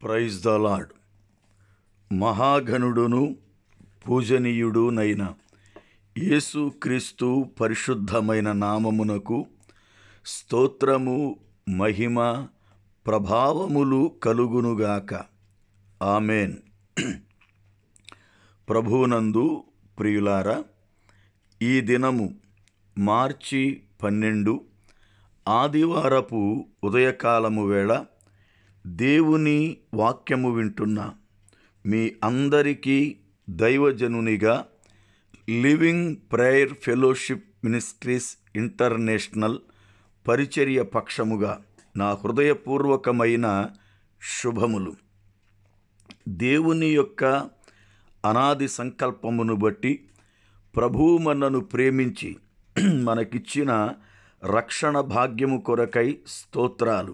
praise the Lord మహాగణుడును పూజనీయుడునైన యేసుక్రీస్తు పరిశుద్ధమైన నామమునకు స్తోత్రము మహిమ ప్రభావములు కలుగునుగాక ఆమెన్ ప్రభువునందు ప్రియులారా ఈ దినము మార్చి పన్నెండు ఆదివారపు ఉదయకాలము వేళ దేవుని వాక్యము వింటున్న మీ అందరికీ దైవజనునిగా living prayer fellowship ministries international పరిచర్య పక్షముగా నా హృదయపూర్వకమైన శుభములు దేవుని యొక్క అనాది సంకల్పమును బట్టి ప్రభువు మనను ప్రేమించి మనకిచ్చిన రక్షణ భాగ్యము కొరకై స్తోత్రాలు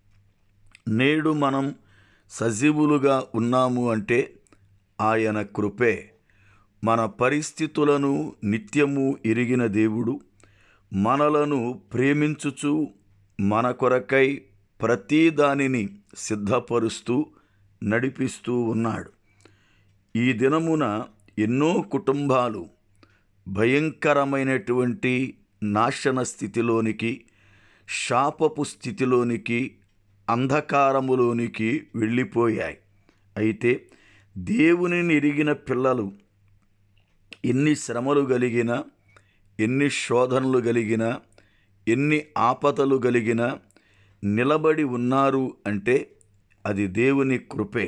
నేడు మనం సజీవులుగా ఉన్నాము అంటే ఆయన కృపే మన పరిస్థితులను నిత్యము ఎరిగిన దేవుడు మనలను ప్రేమించుచు మన కొరకై ప్రతి దానిని సిద్ధపరుస్తూ నడిపిస్తూ ఉన్నాడు ఈ దినమున ఎన్నో కుటుంబాలు భయంకరమైనటువంటి నాశన స్థితిలోనికి శాపపు స్థితిలోనికి అంధకారములోనికి వెళ్ళిపోయాయి అయితే దేవునిని ఎరిగిన పిల్లలు ఎన్ని శ్రమలు కలిగిన ఎన్ని శోధనలు కలిగిన ఎన్ని ఆపదలు కలిగిన నిలబడి ఉన్నారు అంటే అది దేవుని కృపే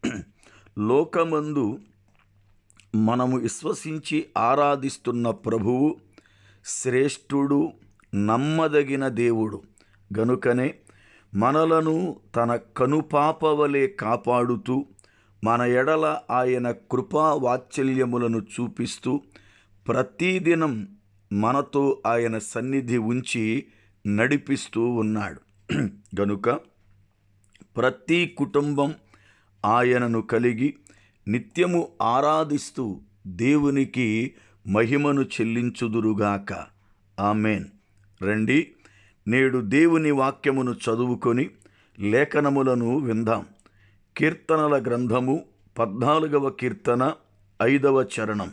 లోకమందు మనము విశ్వసించి ఆరాధిస్తున్న ప్రభువు శ్రేష్ఠుడు నమ్మదగిన దేవుడు గనుకనే మనలను తన కనుపాపవలే కాపాడుతూ మన ఎడల ఆయన కృపా వాత్సల్యములను చూపిస్తూ ప్రతిదినం మనతో ఆయన సన్నిధి ఉంచి నడిపిస్తూ ఉన్నాడు గనుక ప్రతి కుటుంబం ఆయనను కలిగి నిత్యము ఆరాధిస్తూ దేవునికి మహిమను చెల్లించుదురుగాక ఆమెన్ రండి నేడు దేవుని వాక్యమును చదువుకొని లేఖనములను విందాం కీర్తనల గ్రంథము పద్నాలుగవ కీర్తన ఐదవ చరణం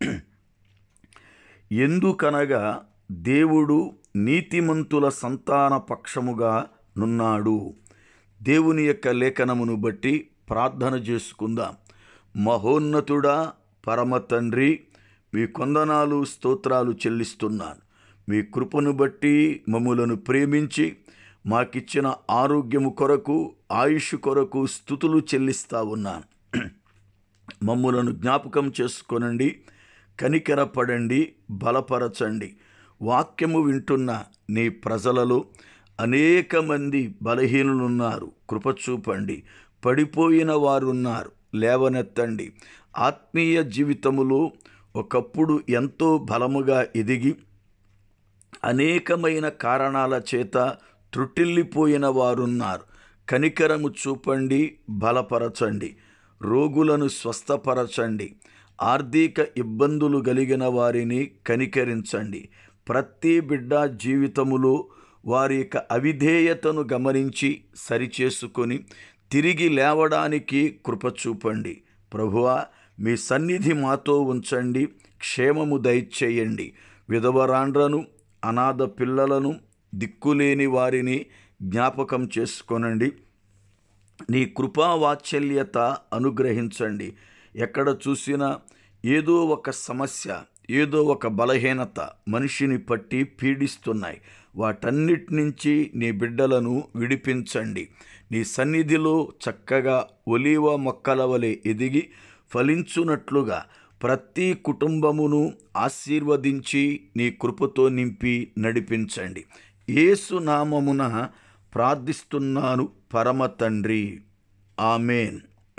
ఎందుకనగా దేవుడు నీతిమంతుల సంతాన పక్షముగా నున్నాడు దేవుని యొక్క లేఖనమును బట్టి ప్రార్థన చేసుకుందాం మహోన్నతుడా పరమ తండ్రి మీ కొందనాలు స్తోత్రాలు చెల్లిస్తున్నాను మీ కృపను బట్టి మమ్ములను ప్రేమించి మాకిచ్చిన ఆరోగ్యము కొరకు ఆయుష్ కొరకు స్థుతులు చెల్లిస్తా ఉన్నాను మమ్ములను జ్ఞాపకం చేసుకొనండి కనికరపడండి బలపరచండి వాక్యము వింటున్న నీ ప్రజలలో అనేక మంది బలహీనులున్నారు కృపచూపండి పడిపోయిన వారున్నారు లేవనెత్తండి ఆత్మీయ జీవితములో ఒకప్పుడు ఎంతో బలముగా ఎదిగి అనేకమైన కారణాల చేత త్రుటిల్లిపోయిన వారున్నారు కనికరము చూపండి బలపరచండి రోగులను స్వస్థపరచండి ఆర్థిక ఇబ్బందులు కలిగిన వారిని కనికరించండి ప్రతి బిడ్డ జీవితములో వారి యొక్క అవిధేయతను గమనించి సరిచేసుకొని తిరిగి లేవడానికి కృప చూపండి ప్రభువా మీ సన్నిధి మాతో ఉంచండి క్షేమము దయచేయండి విధవరాండ్రను అనాథ పిల్లలను దిక్కులేని వారిని జ్ఞాపకం చేసుకొనండి నీ కృపా వాత్సల్యత అనుగ్రహించండి ఎక్కడ చూసినా ఏదో ఒక సమస్య ఏదో ఒక బలహీనత మనిషిని పట్టి పీడిస్తున్నాయి వాటన్నిటి నుంచి నీ బిడ్డలను విడిపించండి నీ సన్నిధిలో చక్కగా ఒలీవ మొక్కల వలె ఎదిగి ఫలించున్నట్లుగా ప్రతి కుటుంబమును ఆశీర్వదించి నీ కృపతో నింపి నడిపించండి యేసు నామమున ప్రార్థిస్తున్నాను పరమ తండ్రి ఆమెన్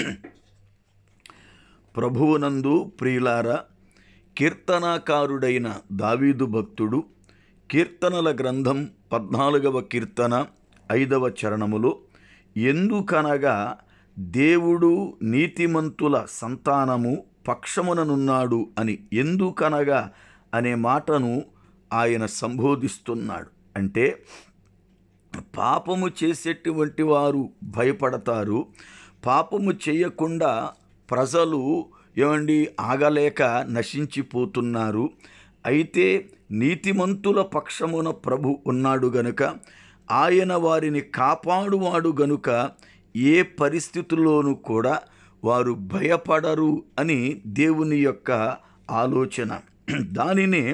ప్రభువునందు ప్రియులారా కీర్తనాకారుడైన దావీదు భక్తుడు కీర్తనల గ్రంథం పద్నాలుగవ కీర్తన ఐదవ చరణములో ఎందుకనగా దేవుడు నీతిమంతుల సంతానము పక్షముననున్నాడు అని ఎందుకనగా అనే మాటను ఆయన సంబోధిస్తున్నాడు అంటే పాపము చేసేటువంటి వారు భయపడతారు పాపము చేయకుండా ప్రజలు ఏమండి ఆగలేక నశించిపోతున్నారు అయితే నీతిమంతుల పక్షమున ప్రభు ఉన్నాడు గనుక ఆయన వారిని కాపాడువాడు గనుక ఏ పరిస్థితుల్లోనూ కూడా వారు భయపడరు అని దేవుని యొక్క ఆలోచన దానినే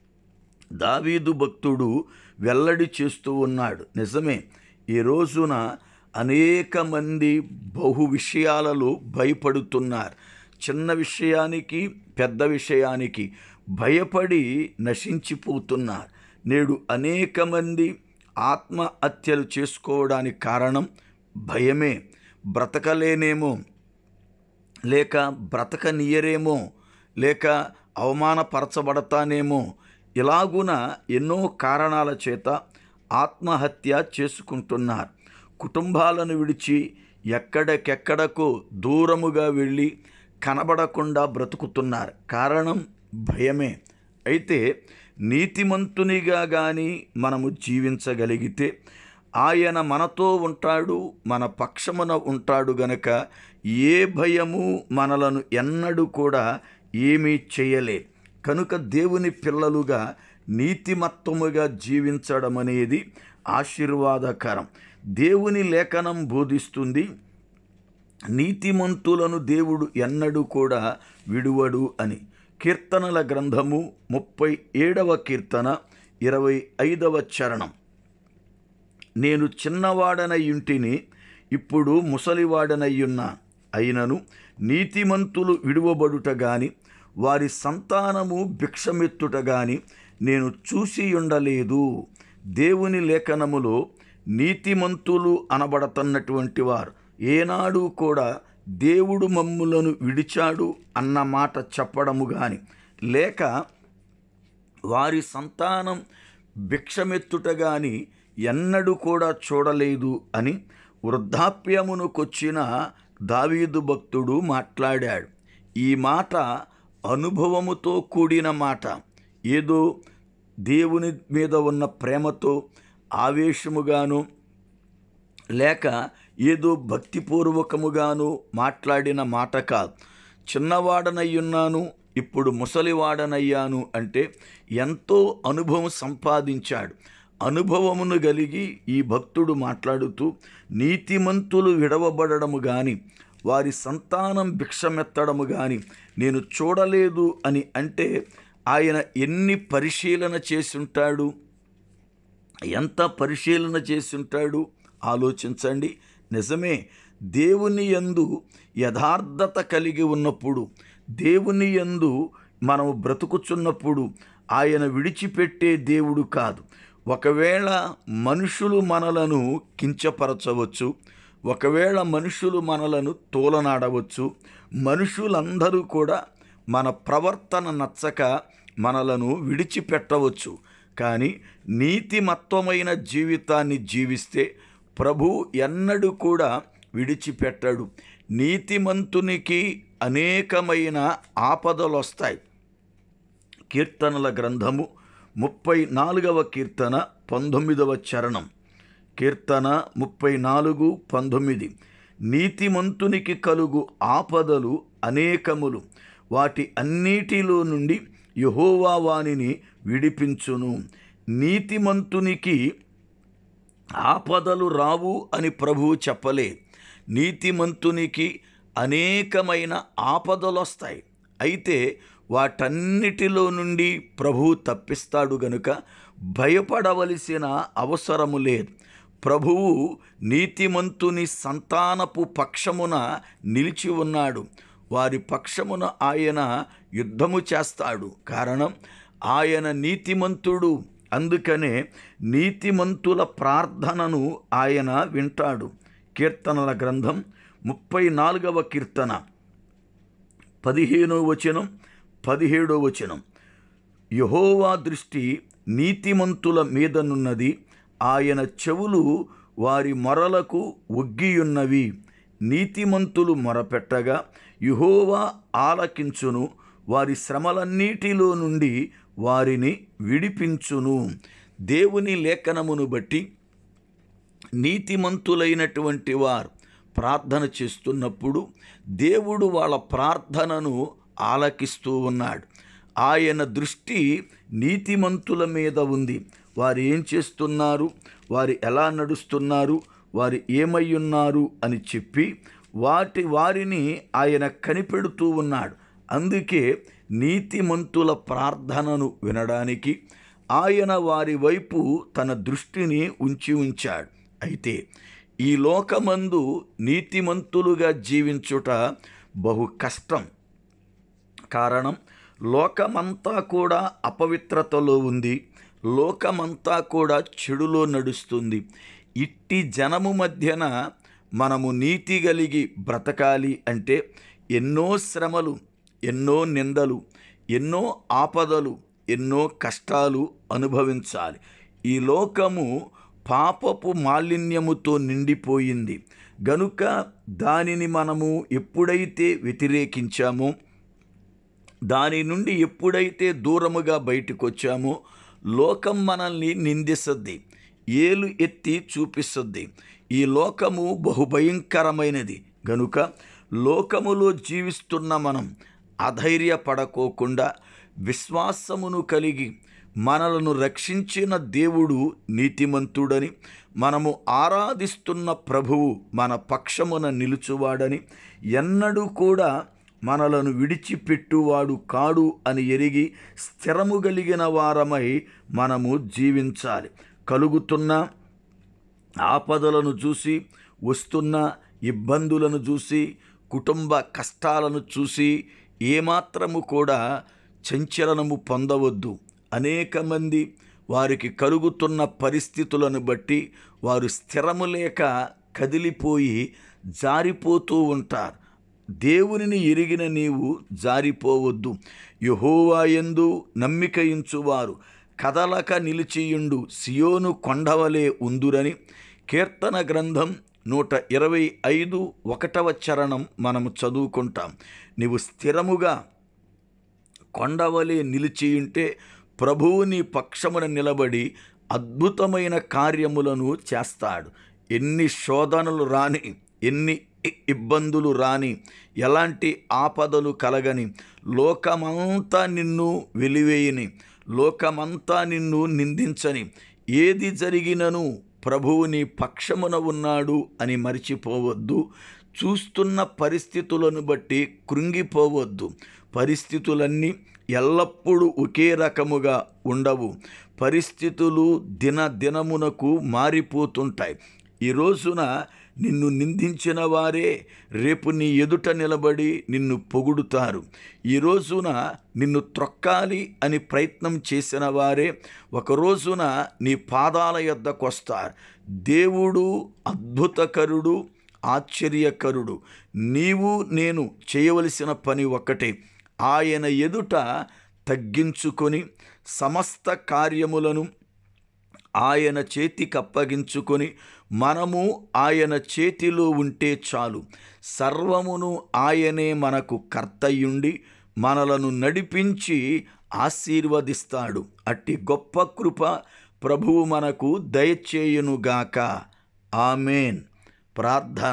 దావీదు భక్తుడు వెల్లడి చేస్తూ ఉన్నాడు నిజమే ఈ రోజున అనేక మంది బహు విషయాలలో భయపడుతున్నారు చిన్న విషయానికి పెద్ద విషయానికి భయపడి నశించిపోతున్నారు నేడు అనేక మంది ఆత్మహత్యలు చేసుకోవడానికి కారణం భయమే బ్రతకలేనేమో లేక బ్రతకనీయరేమో లేక అవమానపరచబడతానేమో ఇలాగున ఎన్నో కారణాల చేత ఆత్మహత్య చేసుకుంటున్నారు కుటుంబాలను విడిచి ఎక్కడికెక్కడకు దూరముగా వెళ్ళి కనబడకుండా బ్రతుకుతున్నారు కారణం భయమే అయితే నీతిమంతునిగా కానీ మనము జీవించగలిగితే ఆయన మనతో ఉంటాడు మన పక్షమున ఉంటాడు గనక ఏ భయము మనలను ఎన్నడూ కూడా ఏమీ చేయలే కనుక దేవుని పిల్లలుగా నీతిమత్వముగా జీవించడం అనేది ఆశీర్వాదకరం దేవుని లేఖనం బోధిస్తుంది నీతిమంతులను దేవుడు ఎన్నడూ కూడా విడువడు అని కీర్తనల గ్రంథము ముప్పై ఏడవ కీర్తన ఇరవై ఐదవ చరణం నేను చిన్నవాడనై ఇంటిని ఇప్పుడు ముసలివాడనయ్యున్నా అయినను నీతిమంతులు విడువబడుట గాని వారి సంతానము భిక్షమెత్తుట గాని నేను చూసి ఉండలేదు దేవుని లేఖనములో నీతిమంతులు అనబడతన్నటువంటి వారు ఏనాడు కూడా దేవుడు మమ్ములను విడిచాడు అన్న మాట చెప్పడము గాని లేక వారి సంతానం భిక్షమెత్తుట గాని ఎన్నడూ కూడా చూడలేదు అని వృద్ధాప్యమునకొచ్చిన దావీదు భక్తుడు మాట్లాడాడు ఈ మాట అనుభవముతో కూడిన మాట ఏదో దేవుని మీద ఉన్న ప్రేమతో ఆవేశముగాను లేక ఏదో భక్తిపూర్వకముగాను మాట్లాడిన మాట కాదు చిన్నవాడనయ్యున్నాను ఇప్పుడు ముసలివాడనయ్యాను అంటే ఎంతో అనుభవం సంపాదించాడు అనుభవమును కలిగి ఈ భక్తుడు మాట్లాడుతూ నీతిమంతులు విడవబడము గాని వారి సంతానం భిక్షమెత్తడము గాని నేను చూడలేదు అని అంటే ఆయన ఎన్ని పరిశీలన చేసుంటాడు ఎంత పరిశీలన చేసుంటాడు ఆలోచించండి నిజమే దేవుని యందు యథార్థత కలిగి ఉన్నప్పుడు దేవుని యందు మనము బ్రతుకుచున్నప్పుడు ఆయన విడిచిపెట్టే దేవుడు కాదు ఒకవేళ మనుషులు మనలను కించపరచవచ్చు ఒకవేళ మనుషులు మనలను తోలనాడవచ్చు మనుషులందరూ కూడా మన ప్రవర్తన నచ్చక మనలను విడిచిపెట్టవచ్చు కానీ నీతిమత్వమైన జీవితాన్ని జీవిస్తే ప్రభు ఎన్నడూ కూడా విడిచిపెట్టడు నీతిమంతునికి అనేకమైన ఆపదలు వస్తాయి కీర్తనల గ్రంథము ముప్పై నాలుగవ కీర్తన పంతొమ్మిదవ చరణం కీర్తన ముప్పై నాలుగు పంతొమ్మిది నీతిమంతునికి కలుగు ఆపదలు అనేకములు వాటి అన్నిటిలో నుండి యహోవా వానిని విడిపించును నీతిమంతునికి ఆపదలు రావు అని ప్రభువు చెప్పలే నీతిమంతునికి అనేకమైన ఆపదలు వస్తాయి అయితే వాటన్నిటిలో నుండి ప్రభువు తప్పిస్తాడు గనుక భయపడవలసిన అవసరము లేదు ప్రభువు నీతిమంతుని సంతానపు పక్షమున నిలిచి ఉన్నాడు వారి పక్షమున ఆయన యుద్ధము చేస్తాడు కారణం ఆయన నీతిమంతుడు అందుకనే నీతిమంతుల ప్రార్థనను ఆయన వింటాడు కీర్తనల గ్రంథం ముప్పై నాలుగవ కీర్తన పదిహేనో వచనం పదిహేడో వచనం యహోవా దృష్టి నీతిమంతుల మీదనున్నది ఆయన చెవులు వారి మొరలకు ఒగ్గియున్నవి నీతిమంతులు మొరపెట్టగా యహోవా ఆలకించును వారి శ్రమలన్నిటిలో నుండి వారిని విడిపించును దేవుని లేఖనమును బట్టి నీతిమంతులైనటువంటి వారు ప్రార్థన చేస్తున్నప్పుడు దేవుడు వాళ్ళ ప్రార్థనను ఆలకిస్తూ ఉన్నాడు ఆయన దృష్టి నీతిమంతుల మీద ఉంది వారు ఏం చేస్తున్నారు వారు ఎలా నడుస్తున్నారు వారు ఏమై ఉన్నారు అని చెప్పి వాటి వారిని ఆయన కనిపెడుతూ ఉన్నాడు అందుకే నీతిమంతుల ప్రార్థనను వినడానికి ఆయన వారి వైపు తన దృష్టిని ఉంచి ఉంచాడు అయితే ఈ లోకమందు నీతిమంతులుగా జీవించుట బహు కష్టం కారణం లోకమంతా కూడా అపవిత్రతలో ఉంది లోకమంతా కూడా చెడులో నడుస్తుంది ఇట్టి జనము మధ్యన మనము నీతి కలిగి బ్రతకాలి అంటే ఎన్నో శ్రమలు ఎన్నో నిందలు ఎన్నో ఆపదలు ఎన్నో కష్టాలు అనుభవించాలి ఈ లోకము పాపపు మాలిన్యముతో నిండిపోయింది గనుక దానిని మనము ఎప్పుడైతే వ్యతిరేకించామో దాని నుండి ఎప్పుడైతే దూరముగా బయటకు వచ్చామో లోకం మనల్ని నిందిస్తుంది ఏలు ఎత్తి చూపిస్తుంది ఈ లోకము బహుభయంకరమైనది గనుక లోకములో జీవిస్తున్న మనం అధైర్యపడకోకుండా విశ్వాసమును కలిగి మనలను రక్షించిన దేవుడు నీతిమంతుడని మనము ఆరాధిస్తున్న ప్రభువు మన పక్షమున నిలుచువాడని ఎన్నడూ కూడా మనలను విడిచిపెట్టువాడు కాడు అని ఎరిగి స్థిరము కలిగిన వారమై మనము జీవించాలి కలుగుతున్న ఆపదలను చూసి వస్తున్న ఇబ్బందులను చూసి కుటుంబ కష్టాలను చూసి ఏమాత్రము కూడా చంచలనము పొందవద్దు అనేక మంది వారికి కలుగుతున్న పరిస్థితులను బట్టి వారు స్థిరము లేక కదిలిపోయి జారిపోతూ ఉంటారు దేవునిని ఎరిగిన నీవు జారిపోవద్దు యహోవాయందు నమ్మిక ఇంచువారు కదలక నిలిచియుండు సియోను కొండవలే ఉందురని కీర్తన గ్రంథం నూట ఇరవై ఐదు ఒకటవ చరణం మనము చదువుకుంటాం నీవు స్థిరముగా కొండవలే నిలిచియుంటే ప్రభువు నీ పక్షమున నిలబడి అద్భుతమైన కార్యములను చేస్తాడు ఎన్ని శోధనలు రాని ఎన్ని ఇ- ఇబ్బందులు రాని ఎలాంటి ఆపదలు కలగని లోకమంతా నిన్ను వెలివేయని లోకమంతా నిన్ను నిందించని ఏది జరిగినను ప్రభువు నీ పక్షమున ఉన్నాడు అని మరిచిపోవద్దు చూస్తున్న పరిస్థితులను బట్టి కృంగిపోవద్దు పరిస్థితులన్నీ ఎల్లప్పుడూ ఒకే రకముగా ఉండవు పరిస్థితులు దిన దినమునకు మారిపోతుంటాయి ఈ రోజున నిన్ను నిందించిన వారే రేపు నీ ఎదుట నిలబడి నిన్ను పొగుడుతారు ఈ రోజున నిన్ను త్రొక్కాలి అని ప్రయత్నం చేసిన వారే ఒక రోజున నీ పాదాల యొద్దకు వస్తారు దేవుడు అద్భుతకరుడు ఆశ్చర్యకరుడు నీవు నేను చేయవలసిన పని ఒక్కటే ఆయన ఎదుట తగ్గించుకొని సమస్త కార్యములను ఆయన చేతికి అప్పగించుకొని మనము ఆయన చేతిలో ఉంటే చాలు సర్వమును ఆయనే మనకు కర్తయ్యుండి మనలను నడిపించి ఆశీర్వదిస్తాడు అట్టి గొప్ప కృప ప్రభువు మనకు దయచేయునుగాక ఆమెన్ ప్రార్థన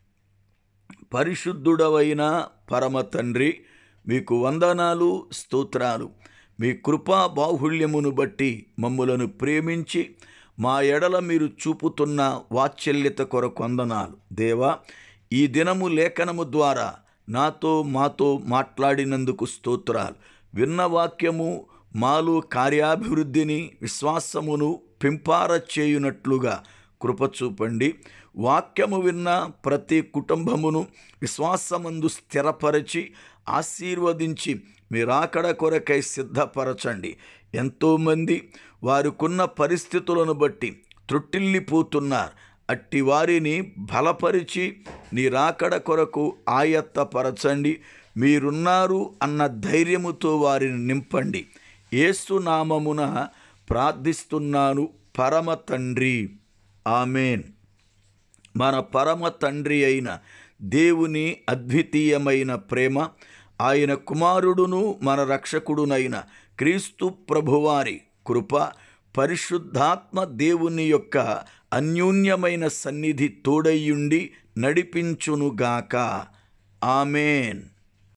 పరిశుద్ధుడవైన పరమ తండ్రి మీకు వందనాలు స్తోత్రాలు మీ కృపా బాహుళ్యమును బట్టి మమ్ములను ప్రేమించి మా ఎడల మీరు చూపుతున్న వాత్సల్యత కొరకు వందనాలు దేవా ఈ దినము లేఖనము ద్వారా నాతో మాతో మాట్లాడినందుకు స్తోత్రాలు విన్న వాక్యము మాలో కార్యాభివృద్ధిని విశ్వాసమును పెంపార చేయునట్లుగా కృప చూపండి వాక్యము విన్న ప్రతి కుటుంబమును విశ్వాసమందు స్థిరపరచి ఆశీర్వదించి మీరాకడ కొరకై సిద్ధపరచండి ఎంతోమంది వారికున్న పరిస్థితులను బట్టి త్రొట్టిల్లిపోతున్నారు అట్టి వారిని బలపరిచి నీ రాకడ కొరకు ఆయత్తపరచండి మీరున్నారు అన్న ధైర్యముతో వారిని నింపండి యేసు నామమున ప్రార్థిస్తున్నాను పరమ తండ్రి ఆమెన్ మన పరమ తండ్రి అయిన దేవుని అద్వితీయమైన ప్రేమ ఆయన కుమారుడును మన రక్షకుడునైన క్రీస్తు ప్రభువారి కృప పరిశుద్ధాత్మ దేవుని యొక్క అన్యోన్యమైన సన్నిధి తోడయ్యుండి నడిపించునుగాక ఆమెన్